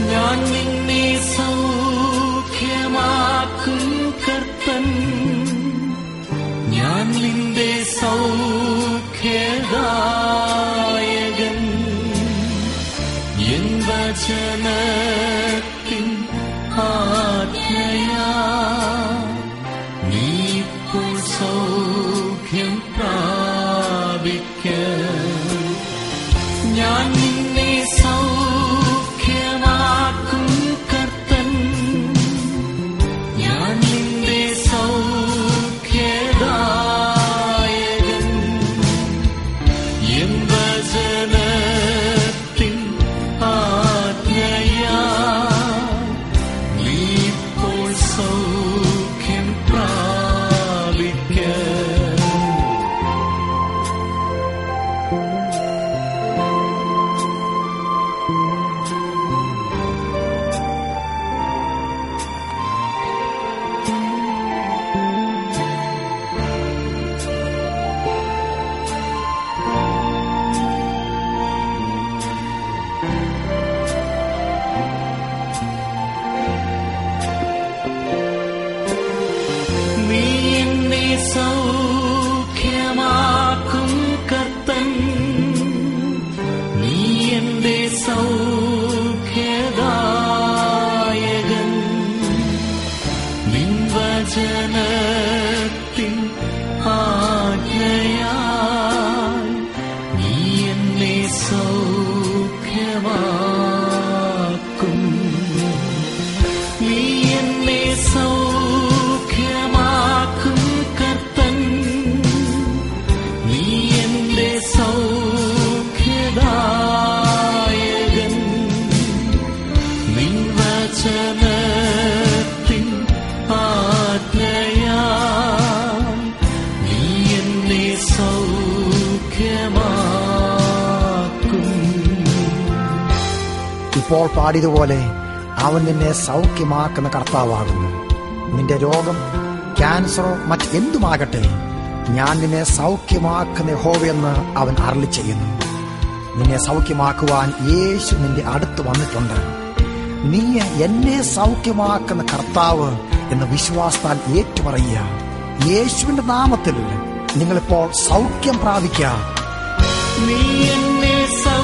ഞാൻ നിന്നെ സൗഖ്യമാക്കും കർത്തൻ ഞാൻ നിന്റെ സൗഖ്യദായകൻ എൻ വചനത്തിൻ ആജ്ഞയാ നീ ഇപ്പോൾ സൗഖ്യം പ്രാപിക്ക ഞാൻ നിന്നെ സൗഖ്യമാക്കും കർത്തൻ ഞാൻ നിന്റെ സൗഖ്യദായകൻ എൻ വചനത്തിൻ ആജ്ഞയാ നീ ഇപ്പോൾ സൗഖ്യം പ്രാപിക്ക നീ എന്നെ സൗഖ്യമാക്കും കർത്തൻ നീ എന്റെ സൗഖ്യദായകൻ നിൻ വചനത്തിൻ ആജ്ഞയാൽ നീ എന്നെ സൗഖ്യമാക്കും നീ എന്നെ സൗഖ്യമാക്കും കർത്തൻ നീ എന്റെ സൗഖ്യദായകൻ നിൻ വചനത്തിൻ ആജ്ഞയാ നീ എന്നെ സൗഖ്യമാക്കും ഇപ്പോൾ പാടിയതുപോലെ അവൻ നിന്നെ സൗഖ്യമാക്കുന്ന കർത്താവാകുന്നു നിന്റെ രോഗം ക്യാൻസറോ മറ്റെന്തുമാകട്ടെ ഞാൻ നിന്നെ സൗഖ്യമാക്കുന്ന യഹോവയെന്ന് അവൻ അരളി ചെയ്യുന്നു നിന്നെ സൗഖ്യമാക്കുവാൻ യേശു നിന്റെ അടുത്ത് വന്നിട്ടുണ്ട് നീ എന്നെ സൗഖ്യമാക്കുന്ന കർത്താവ് എന്ന് വിശ്വാസത്താൽ ഏറ്റുപറയുക യേശുവിന്റെ നാമത്തിൽ നിങ്ങളിപ്പോൾ സൗഖ്യം പ്രാപിക്കാം നീ എന്നെ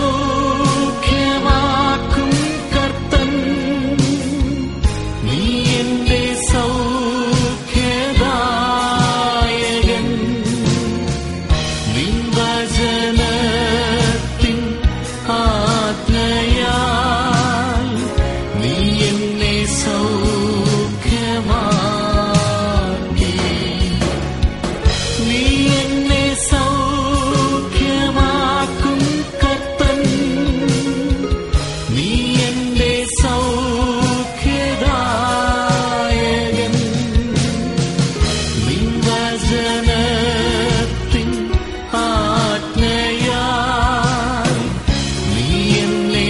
സൗഖ്യമാക്കും കർത്തൻ നീ എന്റെ സൗഖ്യദായകൻ നിൻ വചനത്തിൻ ആജ്ഞയാൽ നീ എന്നെ സൗഖ്യമാക്കി നീ എന്നെ സൗഖ്യമാക്കും കർത്തൻ നീ എന്റെ സൗഖ്യദായകൻ നിൻ വചനത്തിൻ ആജ്ഞയാൽ നീ എന്നെ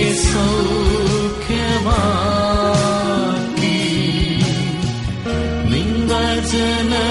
സൗഖ്യമാക്കി നിൻ വചന